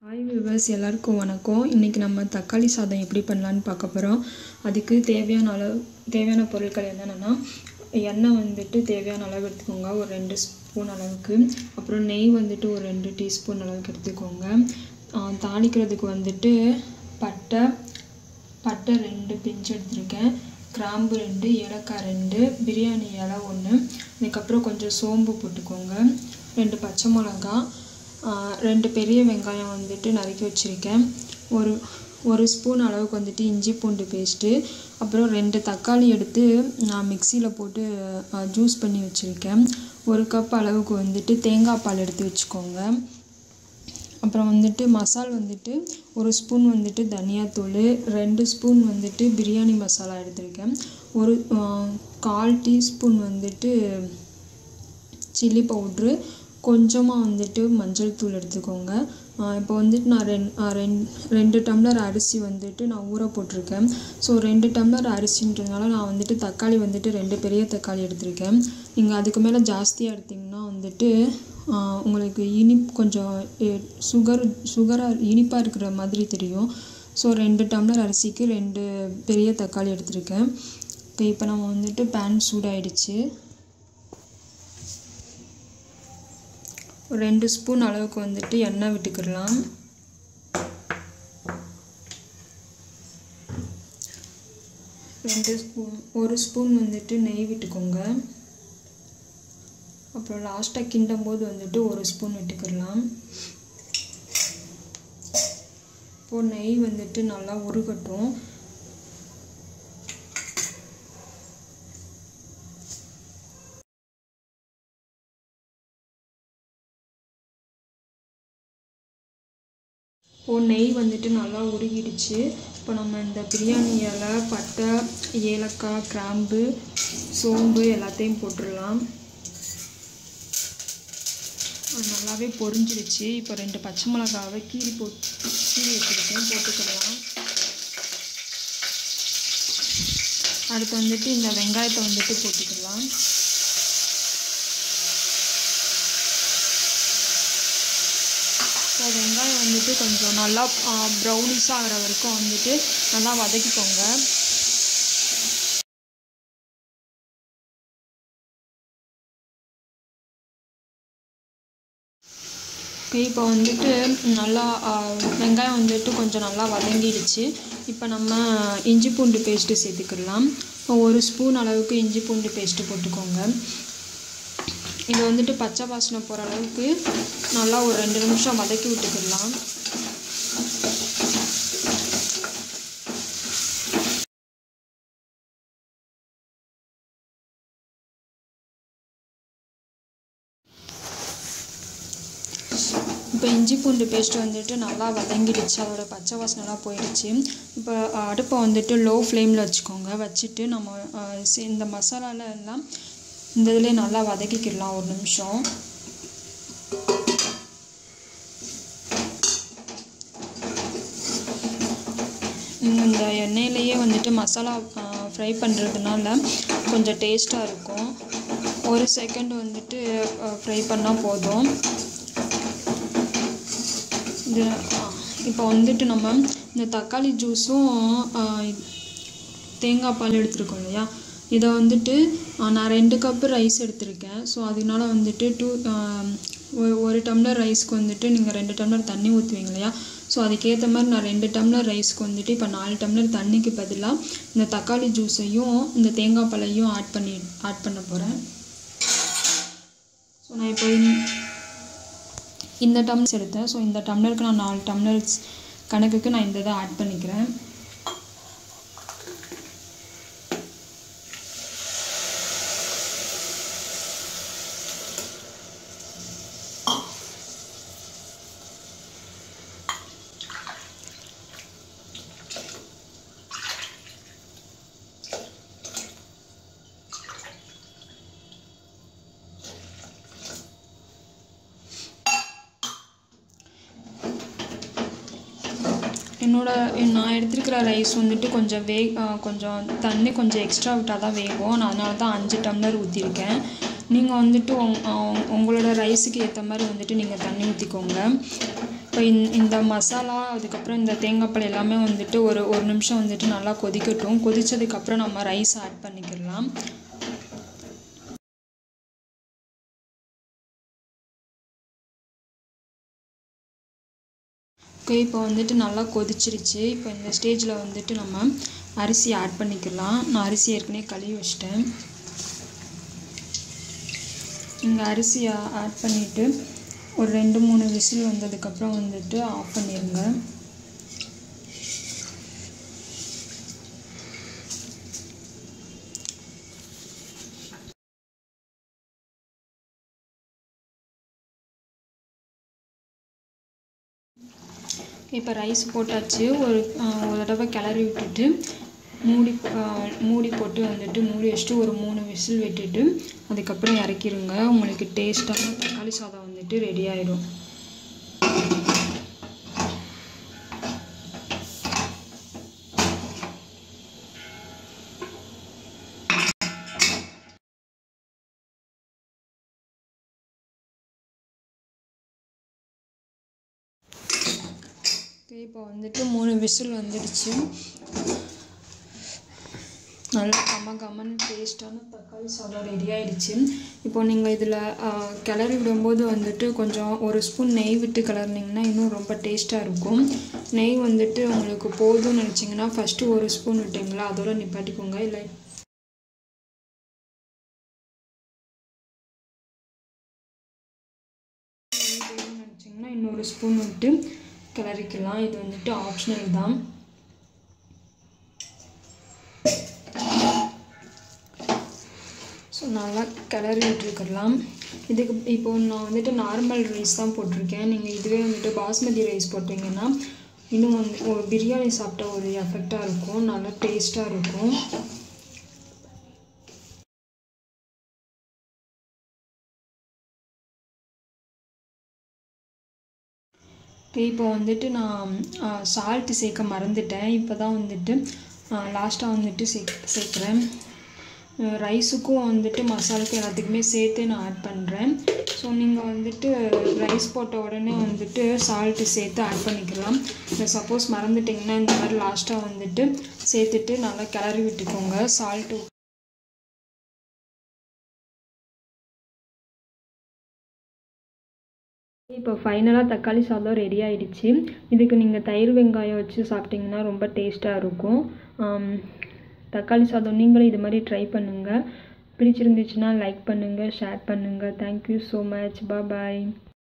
hi viewers எல்லாருக்கும் வணக்கம் இன்றைக்கி நம்ம தக்காளி சாதம் எப்படி பண்ணலான்னு பார்க்க போகிறோம் அதுக்கு தேவையான அளவு தேவையான பொருட்கள் என்னென்னா எண்ணெய் வந்துட்டு தேவையான அளவு எடுத்துக்கோங்க ஒரு ரெண்டு ஸ்பூன் அளவுக்கு அப்புறம் நெய் வந்துட்டு ஒரு ரெண்டு டீஸ்பூன் அளவுக்கு எடுத்துக்கோங்க ஆ, தாளிக்கிறதுக்கு வந்துட்டு பட்டை பட்டை ரெண்டு பிஞ்சு எடுத்திருக்கேன் கிராம்பு ரெண்டு ஏலக்காய் ரெண்டு பிரியாணி இலை ஒன்று அதுக்கப்புறம் கொஞ்சம் சோம்பு போட்டுக்கோங்க ரெண்டு பச்சை மிளகா ஆ, ரெண்டு பெரிய வெங்காயம் வந்துட்டு நறுக்கி வச்சுருக்கேன் ஒரு ஒரு ஸ்பூன் அளவுக்கு வந்துட்டு இஞ்சி பூண்டு பேஸ்ட்டு அப்புறம் ரெண்டு தக்காளி எடுத்து நான் மிக்சியில் போட்டு ஜூஸ் பண்ணி வச்சுருக்கேன் ஒரு கப் அளவுக்கு வந்துட்டு தேங்காய் பால் எடுத்து வச்சுக்கோங்க அப்புறம் வந்துட்டு மசால் வந்துட்டு ஒரு ஸ்பூன் வந்துட்டு தனியாத்தூள் ரெண்டு ஸ்பூன் வந்துட்டு பிரியாணி மசாலா எடுத்திருக்கேன் ஒரு ஆ, கால் டீஸ்பூன் வந்துட்டு சில்லி பவுட்ரு கொஞ்சமாக வந்துட்டு மஞ்சள் தூள் எடுத்துக்கோங்க இப்போ வந்துட்டு நான் ரெண் ரெண் ரெண்டு டம்ளர் அரிசி வந்துட்டு நான் ஊற போட்டிருக்கேன் ஸோ ரெண்டு டம்ளர் அரிசின்றதுனால நான் வந்துட்டு தக்காளி வந்துட்டு ரெண்டு பெரிய தக்காளி எடுத்திருக்கேன் நீங்கள் அதுக்கு மேலே ஜாஸ்தியாக எடுத்திங்கன்னா வந்துட்டு ஆ, உங்களுக்கு இனிப் கொஞ்சம் சுகர் சுகராக இனிப்பாக இருக்கிற மாதிரி தெரியும் ஸோ ரெண்டு டம்ளர் அரிசிக்கு ரெண்டு பெரிய தக்காளி எடுத்திருக்கேன் இப்போ இப்போ நம்ம வந்துட்டு பேன் சூடாயிடுச்சு ஒரு ரெண்டு ஸ்பூன் அளவுக்கு வந்துட்டு எண்ணெய் விட்டுக்கிடலாம் ரெண்டு ஸ்பூன் ஒரு ஸ்பூன் வந்துட்டு நெய் விட்டுக்கோங்க அப்புறம் லாஸ்ட்டாக கிண்டும் போது வந்துட்டு ஒரு ஸ்பூன் விட்டுக்கிடலாம் இப்போது நெய் வந்துட்டு நல்லா உருகட்டும் இப்போ நெய் வந்துட்டு நல்லா உருகிடுச்சு இப்போ நம்ம இந்த பிரியாணி இலை பட்டை ஏலக்காய் கிராம்பு சோம்பு எல்லாத்தையும் போட்டுடலாம் அது நல்லாவே பொரிஞ்சிடுச்சு இப்போ ரெண்டு பச்சை மிளகாவை கீரி போட்டு கீரி வச்சுருக்கேன் போட்டுக்கலாம் அடுத்து வந்துட்டு இந்த வெங்காயத்தை வந்துட்டு போட்டுக்கலாம் இப்போ வெங்காயம் வந்துட்டு கொஞ்சம் நல்லா ப்ரௌனிஷ் ஆகிற வரைக்கும் வந்துட்டு நல்லா வதக்கிக்கோங்க ஓகே இப்போ வந்துட்டு நல்லா ஆ, வெங்காயம் வந்துட்டு கொஞ்சம் நல்லா வதங்கிடுச்சு இப்போ நம்ம இஞ்சி பூண்டு பேஸ்ட்டு சேர்த்துக்கிடலாம் இப்போ ஒரு ஸ்பூன் அளவுக்கு இஞ்சி பூண்டு பேஸ்ட்டு போட்டுக்கோங்க இது வந்துட்டு பச்சை வாசனை போகிற அளவுக்கு நல்லா ஒரு ரெண்டு நிமிஷம் வதக்கி விட்டுக்கிடலாம் இப்போ இஞ்சி பூண்டு பேஸ்ட் வந்துட்டு நல்லா வதங்கிடுச்சு அதோட பச்சை வாசனைலாம் போயிடுச்சு இப்போ அஹ், அடுப்பை வந்துட்டு லோ ஃப்ளேமில் வச்சுக்கோங்க வச்சுட்டு நம்ம அஹ், சி- இந்த மசாலால எல்லாம் இந்த இதுலேயே நல்லா வதக்கிக்கிடலாம் ஒரு நிமிஷம் நீங்கள் இந்த எண்ணெயிலேயே வந்துட்டு மசாலா ஃப்ரை பண்ணுறதுனால கொஞ்சம் டேஸ்ட்டாக இருக்கும் ஒரு செகண்ட் வந்துட்டு ஃப்ரை பண்ணால் போதும் இது ஆ, இப்போ வந்துட்டு நம்ம இந்த தக்காளி ஜூஸும் ஆ, தேங்காய் பால் எடுத்திருக்கோம் இல்லையா இதை வந்துட்டு ஆ, நான் ரெண்டு கப்பு ரைஸ் எடுத்திருக்கேன் ஸோ அதனால வந்துட்டு டூ ஒரு டம்ளர் ரைஸ்க்கு வந்துட்டு நீங்கள் ரெண்டு டம்ளர் தண்ணி ஊற்றுவீங்க இல்லையா ஸோ அதுக்கேற்ற மாதிரி நான் ரெண்டு டம்ளர் ரைஸ்க்கு வந்துட்டு இப்போ நாலு டம்ளர் தண்ணிக்கு பதிலாக இந்த தக்காளி ஜூஸையும் இந்த தேங்காய் பாலையும் ஆட் பண்ணி ஆட் பண்ண போகிறேன் ஸோ நான் இப்போ இந்த- இந்த டம்ளர்ஸ் எடுத்தேன் ஸோ இந்த டம்ளருக்கு நான் நாலு டம்ளர்ஸ் கணக்குக்கு நான் இந்த இதை ஆட் பண்ணிக்கிறேன் என்னோட நான் எடுத்துருக்கிற ரைஸ் வந்துட்டு கொஞ்சம் வே ஆ, கொஞ்சம் தண்ணி கொஞ்சம் எக்ஸ்ட்ரா விட்டால் தான் வேகும் நான் அதனால தான் அஞ்சு டம்ளர் ஊற்றிருக்கேன் நீங்கள் வந்துட்டு உங்- ஆ, உங்களோட ரைஸுக்கு ஏற்ற மாதிரி வந்துட்டு நீங்கள் தண்ணி ஊற்றிக்கோங்க இப்போ இந்த இந்த மசாலா அதுக்கப்புறம் இந்த தேங்காய் பால் எல்லாமே வந்துட்டு ஒரு ஒரு நிமிஷம் வந்துட்டு நல்லா கொதிக்கட்டும் கொதிச்சதுக்கப்புறம் நம்ம ரைஸ் ஆட் பண்ணிக்கலாம் ஓகே இப்போ வந்துட்டு நல்லா கொதிச்சிருச்சு இப்போ இந்த ஸ்டேஜில் வந்துட்டு நம்ம அரிசி ஆட் பண்ணிக்கலாம் நான் அரிசி ஏற்கனவே கழுவி வச்சிட்டேன் இங்கே அரிசியை ஆட் பண்ணிவிட்டு ஒரு ரெண்டு மூணு விசில் வந்ததுக்கப்புறம் வந்துட்டு ஆஃப் பண்ணிடுங்க இப்போ ரைஸ் போட்டாச்சு ஒரு ஒரு தடவை கிளறி விட்டுட்டு மூடி மூடி போட்டு வந்துட்டு மூடி வச்சுட்டு ஒரு மூணு விசில் விட்டுட்டு அதுக்கப்புறம் இறக்கிடுங்க உங்களுக்கு டேஸ்ட்டான தக்காளி சாதம் வந்துட்டு ரெடி ஆயிடும் இப்போ வந்துட்டு மூணு விசில் வந்துடுச்சு நல்லா கம்ம கம்மன்னு டேஸ்ட்டான தக்காளி சாதம் ரெடி ஆயிடுச்சு இப்போ நீங்கள் இதில் கிளறி விடும்போது வந்துட்டு கொஞ்சம் ஒரு ஸ்பூன் நெய் விட்டு கிளறினீங்கன்னா இன்னும் ரொம்ப டேஸ்ட்டாக இருக்கும் நெய் வந்துட்டு உங்களுக்கு போதும்னு நினச்சிங்கன்னா ஃபஸ்ட்டு ஒரு ஸ்பூன் விட்டிங்களா அதோட நிப்பாட்டிக்கோங்க இல்லை நினச்சிங்கன்னா இன்னொரு ஸ்பூன் விட்டு கிளறிக்கலாம் இது வந்துட்டு ஆப்ஷனல் தான் ஸோ நல்லா கிளறி விட்டுருக்கலாம் இதுக்கு இப்போ நான் வந்துட்டு நார்மல் ரைஸ் தான் போட்டிருக்கேன் நீங்கள் இதுவே வந்துட்டு பாஸ்மதி ரைஸ் போட்டிங்கன்னா இன்னும் வந்து ஒரு பிரியாணி சாப்பிட்ட ஒரு எஃபெக்டாக இருக்கும் நல்லா டேஸ்ட்டாக இருக்கும் இப்போ வந்துட்டு நான் சால்ட்டு சேர்க்க மறந்துட்டேன் இப்போ தான் வந்துட்டு லாஸ்ட்டாக வந்துட்டு சேக் சேர்க்குறேன் ரைஸுக்கும் வந்துட்டு மசாலுக்கும் எல்லாத்துக்குமே சேர்த்து நான் ஆட் பண்ணுறேன் ஸோ நீங்கள் வந்துட்டு ரைஸ் போட்ட உடனே வந்துட்டு சால்ட்டு சேர்த்து ஆட் பண்ணிக்கலாம் இல்லை சப்போஸ் மறந்துட்டிங்கன்னா இந்த மாதிரி லாஸ்ட்டாக வந்துட்டு சேர்த்துட்டு நல்லா கிளறி விட்டுக்கோங்க சால்ட்டு இப்போ ஃபைனலாக தக்காளி சாதம் ரெடி ஆயிடுச்சு இதுக்கு நீங்கள் தயிர் வெங்காயம் வச்சு சாப்பிட்டிங்கன்னா ரொம்ப டேஸ்ட்டாக இருக்கும் தக்காளி சாதம் நீங்களும் இது மாதிரி ட்ரை பண்ணுங்கள் பிடிச்சிருந்துச்சுன்னா லைக் பண்ணுங்கள் ஷேர் பண்ணுங்கள் தேங்க்யூ ஸோ மச் பாய்